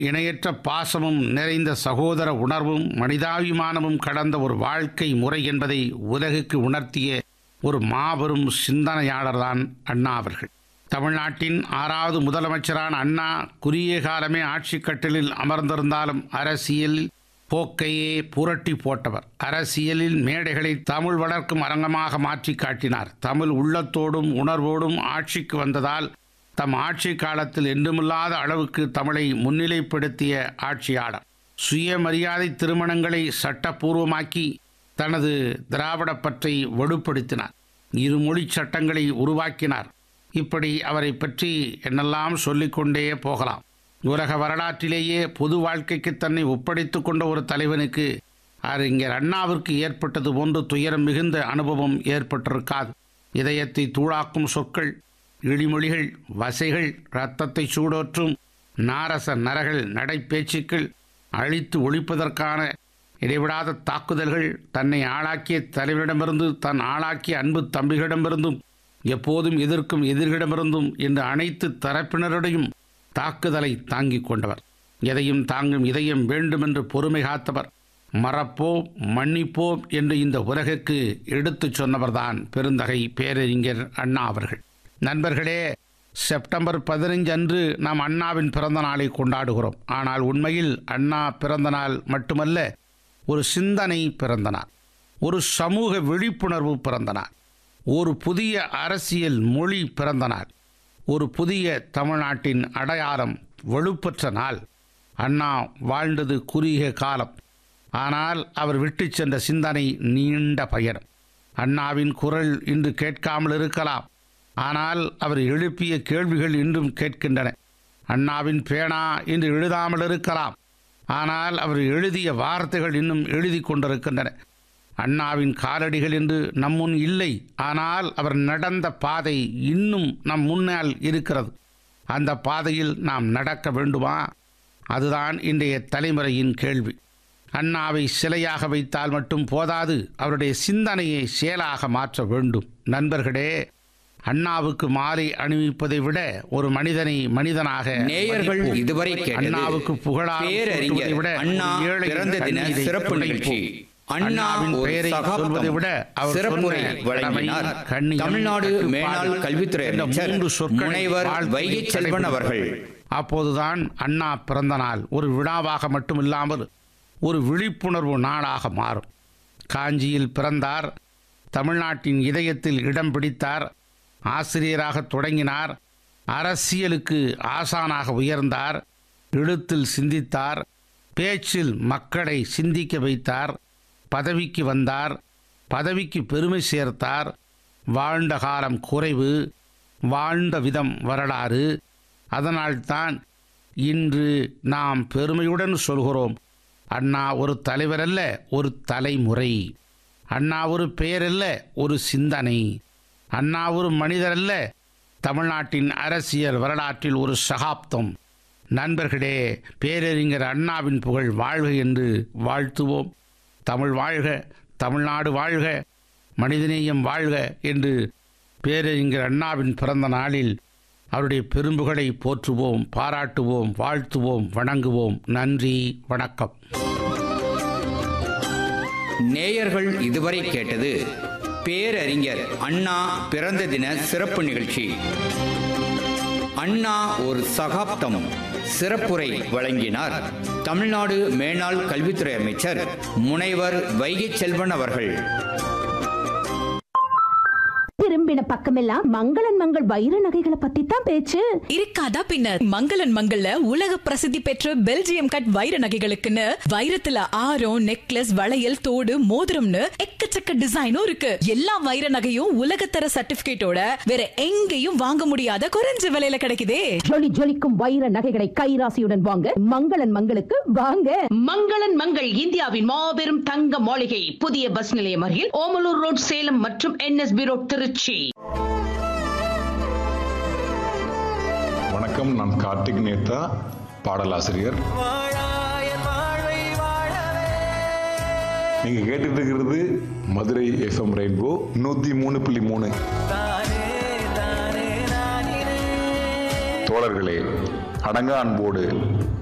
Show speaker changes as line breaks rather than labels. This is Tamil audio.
இணையற்ற பாசமும் நிறைந்த சகோதர உணர்வும் மனிதாபிமானமும் கடந்த ஒரு வாழ்க்கை முறை என்பதை உலகுக்கு உணர்த்திய ஒரு மாபெரும் சிந்தனையாளர்தான் அண்ணா அவர்கள் தமிழ்நாட்டின் ஆறாவது முதலமைச்சரான அண்ணா குறுகிய காலமே ஆட்சி கட்டிலில் அமர்ந்திருந்தாலும் அரசியல் போக்கையே புரட்டி போட்டவர் அரசியலில் மேடைகளை தமிழ் வளர்க்கும் அரங்கமாக மாற்றி காட்டினார் தமிழ் உள்ளத்தோடும் உணர்வோடும் ஆட்சிக்கு வந்ததால் தம் ஆட்சி காலத்தில் என்றுமில்லாத அளவுக்கு தமிழை முன்னிலைப்படுத்திய ஆட்சியாளர் சுயமரியாதை திருமணங்களை சட்டப்பூர்வமாக்கி தனது திராவிட பற்றை வலுப்படுத்தினார் இருமொழி சட்டங்களை உருவாக்கினார் இப்படி அவரை பற்றி என்னெல்லாம் சொல்லிக்கொண்டே போகலாம் உலக வரலாற்றிலேயே பொது வாழ்க்கைக்கு தன்னை ஒப்படைத்துக் கொண்ட ஒரு தலைவனுக்கு அறிஞர் அண்ணாவிற்கு ஏற்பட்டது போன்று துயரம் மிகுந்த அனுபவம் ஏற்பட்டிருக்காது இதயத்தை தூளாக்கும் சொற்கள் இழிமொழிகள் வசைகள் இரத்தத்தை சூடோற்றும் நாரச நரகள் நடைப்பேச்சுக்கள் அழித்து ஒழிப்பதற்கான இடைவிடாத தாக்குதல்கள் தன்னை ஆளாக்கிய தலைவரிடமிருந்து தன் ஆளாக்கிய அன்பு தம்பிகளிடமிருந்தும் எப்போதும் எதிர்க்கும் எதிர்களிடமிருந்தும் என்று அனைத்து தரப்பினருடையும் தாக்குதலை தாங்கிக் கொண்டவர் எதையும் தாங்கும் இதயம் வேண்டுமென்று பொறுமை காத்தவர் மறப்போம் மன்னிப்போம் என்று இந்த உலகுக்கு எடுத்துச் சொன்னவர்தான் பெருந்தகை பேரறிஞர் அண்ணா அவர்கள் நண்பர்களே செப்டம்பர் பதினைஞ்சு அன்று நாம் அண்ணாவின் பிறந்த நாளை கொண்டாடுகிறோம் ஆனால் உண்மையில் அண்ணா பிறந்த நாள் மட்டுமல்ல ஒரு சிந்தனை பிறந்த நாள் ஒரு சமூக விழிப்புணர்வு பிறந்த நாள் ஒரு புதிய அரசியல் மொழி பிறந்த நாள் ஒரு புதிய தமிழ்நாட்டின் அடையாளம் வலுப்பெற்ற நாள் அண்ணா வாழ்ந்தது குறுகிய காலம் ஆனால் அவர் விட்டு சென்ற சிந்தனை நீண்ட பயணம் அண்ணாவின் குரல் இன்று கேட்காமல் இருக்கலாம் ஆனால் அவர் எழுப்பிய கேள்விகள் இன்றும் கேட்கின்றன அண்ணாவின் பேனா இன்று எழுதாமல் இருக்கலாம் ஆனால் அவர் எழுதிய வார்த்தைகள் இன்னும் எழுதி கொண்டிருக்கின்றன அண்ணாவின் காலடிகள் என்று நம் முன் இல்லை ஆனால் அவர் நடந்த பாதை இன்னும் நம் முன்னால் இருக்கிறது அந்த பாதையில் நாம் நடக்க வேண்டுமா அதுதான் இன்றைய தலைமுறையின் கேள்வி அண்ணாவை சிலையாக வைத்தால் மட்டும் போதாது அவருடைய சிந்தனையை செயலாக மாற்ற வேண்டும் நண்பர்களே அண்ணாவுக்கு மாலை அணிவிப்பதை விட ஒரு மனிதனை மனிதனாக
நேயர்கள்
மதிப்போம்.
இதுவரை கேட்டது
அண்ணாவுக்கு புகழாரம்
பேரறிஞர்
சூட்டுவதை விட
அண்ணா
ஒரு ஏழையின்
பிறந்த தின
கண்ணீரை
சிறப்பு நிகழ்ச்சி
துடைப்போம்.
அண்ணா
அண்ணாவின்
ஒரு
பெயரை
சகாப்தம்
சொல்வதை விட அவர்
சிறப்புரை
சொன்ன
வழங்கினார்
கடமை, கண்ணியம்,
தமிழ்நாடு
கட்டுப்பாடு
மேலாள் கல்வித்துறை
என்ற
அமைச்சர்
மூன்று சொற்களை
முனைவர்
வாழ்த்தி
வைகை செல்வன் அவர்கள்
அப்போதுதான் அண்ணா பிறந்த நாள் ஒரு விழாவாக மட்டுமில்லாமல் ஒரு விழிப்புணர்வு நாளாக மாறும் காஞ்சியில் பிறந்தார் தமிழ்நாட்டின் இதயத்தில் இடம் பிடித்தார் ஆசிரியராக தொடங்கினார் அரசியலுக்கு ஆசானாக உயர்ந்தார் எழுத்தில் சிந்தித்தார் பேச்சில் மக்களை சிந்திக்க வைத்தார் பதவிக்கு வந்தார் பதவிக்கு பெருமை சேர்த்தார் வாழ்ந்த காலம் குறைவு வாழ்ந்த விதம் வரலாறு அதனால்தான் இன்று நாம் பெருமையுடன் சொல்கிறோம் அண்ணா ஒரு தலைவர் அல்ல ஒரு தலைமுறை அண்ணா ஒரு பெயர் அல்ல ஒரு சிந்தனை அண்ணா ஒரு மனிதர் அல்ல தமிழ்நாட்டின் அரசியல் வரலாற்றில் ஒரு சகாப்தம் நண்பர்களே பேரறிஞர் அண்ணாவின் புகழ் வாழ்க என்று வாழ்த்துவோம் தமிழ் வாழ்க தமிழ்நாடு வாழ்க மனிதநேயம் வாழ்க என்று பேரறிஞர் அண்ணாவின் பிறந்த நாளில் அவருடைய பெரும்புகளை போற்றுவோம் பாராட்டுவோம் வாழ்த்துவோம் வணங்குவோம் நன்றி வணக்கம்
நேயர்கள் இதுவரை கேட்டது பேரறிஞர் அண்ணா பிறந்த தின சிறப்பு நிகழ்ச்சி அண்ணா ஒரு சகாப்தம் சிறப்புரை வழங்கினார் தமிழ்நாடு மேனாள் கல்வித்துறை அமைச்சர் முனைவர் வைகை செல்வன் அவர்கள்
திரும்பின பக்கமெல்லாம் மங்களன் மங்கள் வைர நகைகளை பத்தி தான் பேச்சு
இருக்காதா பின்ன மங்களன் மங்கள்ல உலக பிரசித்தி பெற்ற பெல்ஜியம் கட் வைர நகைகளுக்குன்னு வைரத்துல ஆரம் நெக்லஸ் வளையல் தோடு மோதிரம்னு எக்கச்சக்க டிசைனும் இருக்கு எல்லா வைர நகையும் உலகத்தர சர்டிபிகேட்டோட வேற எங்கேயும் வாங்க முடியாத குறைஞ்ச விலையில கிடைக்குதே
ஜொலி ஜொலிக்கும் வைர நகைகளை கைராசியுடன் வாங்க மங்களன் மங்களுக்கு வாங்க
மங்களன் மங்கள் இந்தியாவின் மாபெரும் தங்க மாளிகை புதிய பஸ் நிலையம் அருகில் ஓமலூர் ரோட் சேலம் மற்றும் என்எஸ்பி ரோட் திருச்சி
வணக்கம் நான் கார்த்திக் நேத்தா பாடலாசிரியர் நீங்க கேட்டுட்டு இருக்கிறது மதுரை எஃப்எம் ரெயின்போ நூத்தி மூணு புள்ளி மூணு தோழர்களே அடங்கா அன்போடு